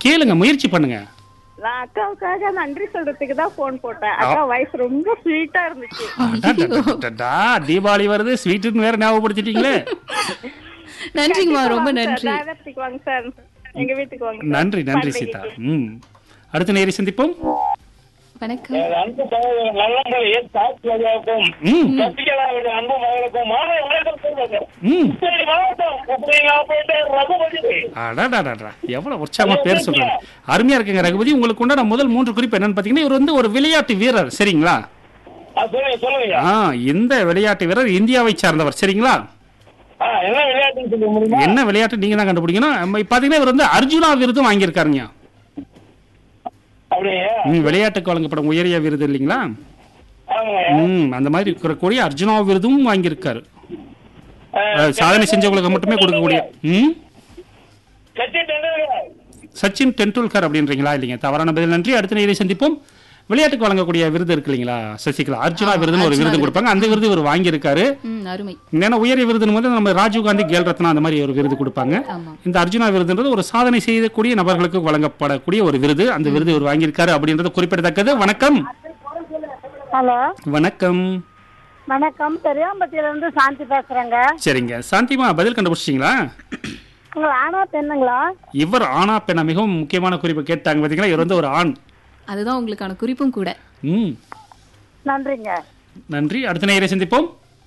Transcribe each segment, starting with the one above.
கேளுங்க முயற்சி பண்ணுங்க நான் அக்காவுக்காக நன்றி சொல்றதுக்கு தான் போன் போட்டேன் அக்கா வாய்ஸ் ரொம்ப ஸ்வீட்டா இருந்துச்சு அடடடடடா, தீபாவளி வருது ஸ்வீட்டுன்னு வேற ஞாபகப்படுத்திட்டீங்களே நன்றிங்கம்மா ரொம்ப வாங்க நன்றி சார், தாராபுரத்துக்கு வாங்க சார் எங்க வீட்டுக்கு வாங்க சார். நன்றி நன்றி சீதா ம் அடுத்த நேரி சந்திப்போம் வணக்கம் அன்பு சகோதரர் நல்லம்பலையே சாட்சியாகவும் ம் சசிகலாவுடைய அன்பு மகளுக்கும் மாலை வணக்கம் சொல்வது ம் சரி மாவட்டம் அப்படிங்க ரகுபதி அடடடடா எவ்வளவு உற்சாகமா பேர் சொல்றாங்க அருமையா இருக்குங்க ரகுபதி உங்களுக்கு உண்டான முதல் மூன்று குறிப்பு என்னன்னு பாத்தீங்கன்னா இவர் வந்து ஒரு விளையாட்டு வீரர் சரிங்களா ஆ, சொல்லுங்க சொல்லுங்க ஆ இந்த விளையாட்டு வீரர் இந்தியாவை சார்ந்தவர் சரிங்களா ஆ, என்ன விளையாட்டுன்னு சொல்ல முடியுமா என்ன விளையாட்டு நீங்க தான் கண்டுபிடிக்கணும் நம்ம பாத்தீங்கன்னா இவர் வந்து அர்ஜுனா விருதும் வாங்கியிருக்காருங்க அப்படியே ம், விளையாட்டுக்கு வழங்கப்படும் உயரிய விருது இல்லைங்களா ஆமாங்க ம் அந்த மாதிரி இருக்கக்கூடிய அர்ஜுனா விருதும் வாங்கியிருக்காரு அஹ், சாதனை செஞ்சவங்களுக்கு மட்டுமே கொடுக்கக்கூடிய ம் சச்சின் டெண்டுல்கர் சச்சின் டெண்டுல்கர் அப்படின்றீங்களா இல்லைங்க தவறான பதில் நன்றி அடுத்த நேரை சந்திப்போம் விளையாட்டுக்கு வழங்கக்கூடிய விருது இருக்கு இல்லைங்களா சசிகலா அர்ஜுனா விருதுன்னு ஒரு விருது கொடுப்பாங்க அந்த விருது இவர் வாங்கியிருக்காரு ம் அருமை ஏன்னா உயரிய விருதுன்னு வந்து நம்ம ராஜீவ் காந்தி கேல் ரத்னா அந்த மாதிரி ஒரு விருது கொடுப்பாங்க ஆமா இந்த அர்ஜுனா விருதுன்றது ஒரு சாதனை செய்யக்கூடிய நபர்களுக்கு வழங்கப்படக்கூடிய ஒரு விருது அந்த விருது இவர் வாங்கியிருக்காரு அப்படின்றது குறிப்பிடத்தக்கது வணக்கம் ஹலோ வணக்கம் வணக்கம் பெரியாம்பட்டியில இருந்து சாந்தி பேசுறேங்க சரிங்க சாந்திமா பதில் கண்டுபிடிச்சிங்களா உங்க ஆனா பெண்ணுங்களா இவர் ஆணா பெண்ணா மிகவும் முக்கியமான குறிப்பு கேட்டாங்க பாத்தீங்களா இவர் வந்து ஒரு ஆண் அதுதான் உங்களுக்கான குறிப்பும் கூட ம் நன்றிங்க நன்றி அடுத்த நேரை சந்திப்போம்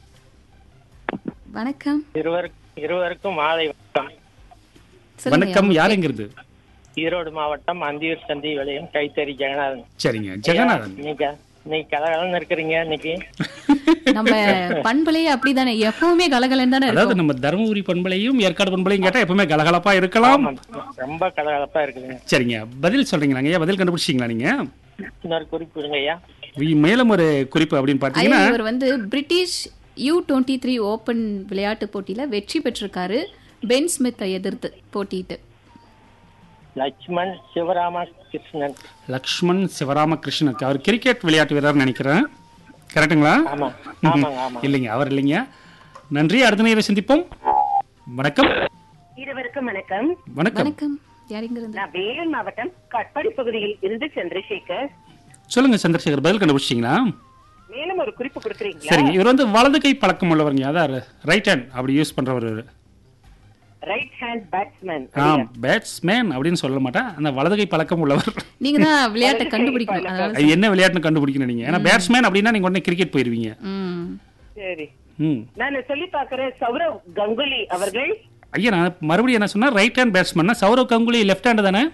வணக்கம் இருவருக்கும் இருவருக்கும் மாலை வணக்கம் சொல்லுங்க வணக்கம் யாருங்கிறது ஈரோடு மாவட்டம் அந்தியூர் சந்தி விளையும் கைத்தறி ஜெகநாதன் சரிங்க ஜெகநாதன் நீங்க நீங்க கலகலன்னு இருக்கிறீங்க இன்னைக்கு நம்ம பண்பலையே அப்படிதானே எப்பவுமே கலகலன்னு தானே அதாவது இருக்கும் நம்ம தருமபுரி பண்பலையும் ஏற்காடு பண்பலையும் கேட்டா எப்பவுமே கலகலப்பா இருக்கலாம் ரொம்ப கலகலப்பா இருக்குதுங்க சரிங்க பதில் சொல்றீங்களாங்க ஐயா பதில் கண்டுபிடிச்சிங்களா நீங்க இன்னொரு குறிப்பு விடுங்க ஐயா வி- மேலும் ஒரு குறிப்பு அப்படின்னு ஐயா பாத்தீங்கன்னா இவர் வந்து British U twenty three open விளையாட்டு போட்டியில வெற்றி பெற்றிருக்காரு பென் ஸ்மித்தை எதிர்த்து போட்டிட்டு லட்சுமண் சிவராம கிருஷ்ணன் லக்ஷ்மண் சிவராமகிருஷ்ணன் அவர் கிரிக்கெட் விளையாட்டு வீரர் நினைக்கிறேன் கரெக்ட்டுங்களா ஆமா ஆமாங்க ஆமா இல்லைங்க அவர் இல்லைங்க நன்றி அடுத்த நேரம் சந்திப்போம் வணக்கம் இருவருக்கும் வணக்கம் வணக்கம் வணக்கம் யாருங்கிறது நான் வேலூர் மாவட்டம் கட்பாடி பகுதியில் இருந்து சந்திரசேகர் சொல்லுங்க சந்திரசேகர் பதில் கண்டுபிடிச்சிங்களா மேலும் ஒரு குறிப்பு கொடுக்குறீங்களா சரிங்க இவர் வந்து வலது கை பழக்கம் உள்ளவருங்க அதான் ரைட் ஹேண்ட் அப்படி யூஸ் பண்றவர் இவரு. ரைட் ஹேண்ட் பேட்ஸ்மேன் ஆ பேட்ஸ்மேன் அப்படின்னு சொல்ல மாட்டேன் அந்த வலது கை பழக்கம் உள்ளவர் நீங்க தான் விளையாட்டை கண்டுபிடிக்கணும் அதனால அது என்ன விளையாட்டுன்னு கண்டுபிடிக்கணும் நீங்க ஏன்னா பேட்ஸ்மேன் அப்படின்னா நீங்க உடனே கிரிக்கெட் போயிருவீங்க ம் சரி ம் நான் சொல்லி பாக்குறேன் சௌரவ் கங்குலி அவர்கள் ஐயா நான் மறுபடியும் என்ன சொன்னா right hand batsman Sourav Ganguly left hand தானே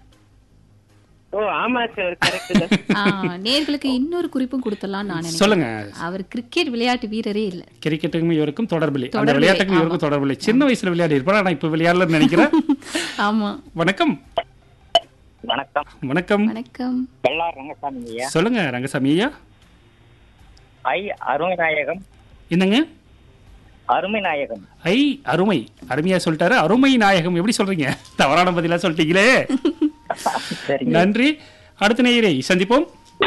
ஓ ஆமா சார் கரெக்ட் ஆ, நேர்களுக்கு இன்னொரு குறிப்பும் கொடுத்துடலாம் நான் நினைக்கிறேன் சொல்லுங்க அவர் கிரிக்கெட் விளையாட்டு வீரரே இல்ல கிரிக்கெட்டுக்கும் இவருக்கும் தொடர்பில்லை அந்த தொடர்பில்லை, விளையாட்டுக்கும் இவருக்கும் தொடர்பில்லை சின்ன வயசுல விளையாடி இருப்பார் ஆனா இப்ப விளையாடலன்னு நினைக்கிறேன் ஆமா வணக்கம் வணக்கம் வணக்கம் வணக்கம் வெள்ளார் ரங்கசாமி ஐயா சொல்லுங்க ரங்கசாமி ஐயா ஐ அருணநாயகம் என்னங்க அருமை நாயகம் ஐ அருமை அருமையா சொல்லிட்டாரு அருமை நாயகம் எப்படி சொல்றீங்க தவறான பதிலா சொல்லிட்டீங்களே சரிங்க நன்றி அடுத்த நேயரை சந்திப்போம்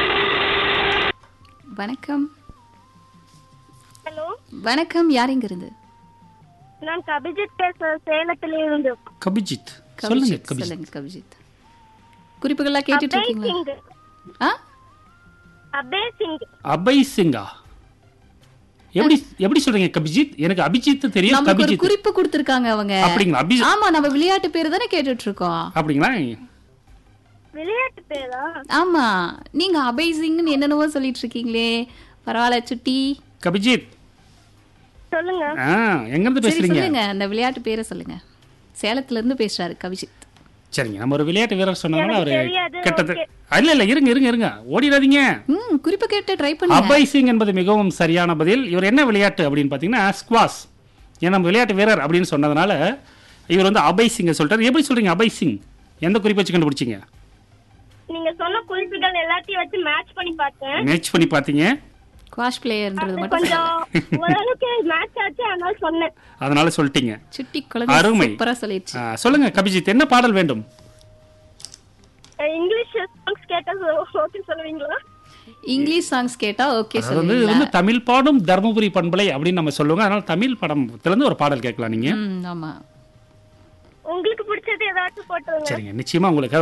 வணக்கம் ஹலோ வணக்கம் யாருங்கிறது நான் கபிஜித் பேசுறேன் சேலத்துல இருந்து கபிஜித் சொல்லுங்க கபிஜித் கபிஜித் சொல்லுங்க கபிஜித் குறிப்புகள்லாம் கேட்டுட்டு இருக்கீங்களா ஆ அபே சிங் அபய் சிங்கா எப்படி எப்படி சொல்றீங்க கபிஜித் எனக்கு அபிஜித் தெரியும் நமக்கு ஒரு கபிஜித் குறிப்பு கொடுத்திருக்காங்க அவங்க அப்படிங்களா அபி ஆமா நம்ம விளையாட்டு பேரு தானே கேட்டுட்டு இருக்கோம் அப்படிங்களா விளையாட்டு பேரா ஆமா நீங்க அபய் சிங்னு என்னென்னவோ சொல்லிட்டு இருக்கீங்களே பரவாயில்ல சுட்டி கபிஜித் சொல்லுங்க ஆ எங்க இருந்து சரி பேசுறீங்க சொல்லுங்க அந்த விளையாட்டு பேரை சொல்லுங்க சேலத்துல இருந்து பேசுறாரு கவிஜித் சரிங்க நம்ம ஒரு விளையாட்டு வீரர் சொன்னோம்னா அவரு தெரியாது, கெட்டது இல்ல இல்ல இருங்க இருங்க இருங்க ஓடிடாதீங்க ம் குறிப்பு கேட்டு ட்ரை பண்ணுங்க அபய் சிங் என்பது மிகவும் சரியான பதில் இவர் என்ன விளையாட்டு அப்படின்னு பாத்தீங்கன்னா ஸ்குவாஸ் ஏன்னா நம்ம விளையாட்டு வீரர் அப்படின்னு சொன்னதுனால இவர் வந்து அபய் சிங்கை சொல்லிட்டாரு எப்படி சொல்றீங்க அபய் சிங் எந்த குறிப்பு வச்சு கண்டுபிடிச்சீங்க நீங்க சொன்ன குறிப்புகள் எல்லாத்தையும் வச்சு மேட்ச் பண்ணி பார்த்தேன் மேட்ச் பண்ணி பார்த்தீங்க குவாஷ் பிளேயர்ன்றது மட்டும் கொஞ்சம் ஓரளவுக்கு மேட்ச் ஆச்சு அதனால சொன்னேன் அதனால சொல்லிட்டீங்க சுட்டி குழந்தை அருமை. சூப்பரா சொல்லிடுச்சு ஆ, சொல்லுங்க கபிஜித் என்ன பாடல் வேண்டும் அஹ் இங்கிலீஷ் சாங்ஸ் கேட்டா ஓகே சொல்லுவீங்களா இங்கிலீஷ் சாங்ஸ் கேட்டா ஓகே அதாவது வந்து இது சொல்லுவீங்களா வந்து தமிழ் பாடும் தர்மபுரி பண்பலை அப்படின்னு நம்ம சொல்லுவோங்க அதனால தமிழ் படத்துல இருந்து ஒரு பாடல் கேட்கலாம் நீங்க ம் ஆமா உங்களுக்கு பிடிச்சது ஏதாச்சும் போட்டுருங்க சரிங்க நிச்சயமா உங்களுக்கு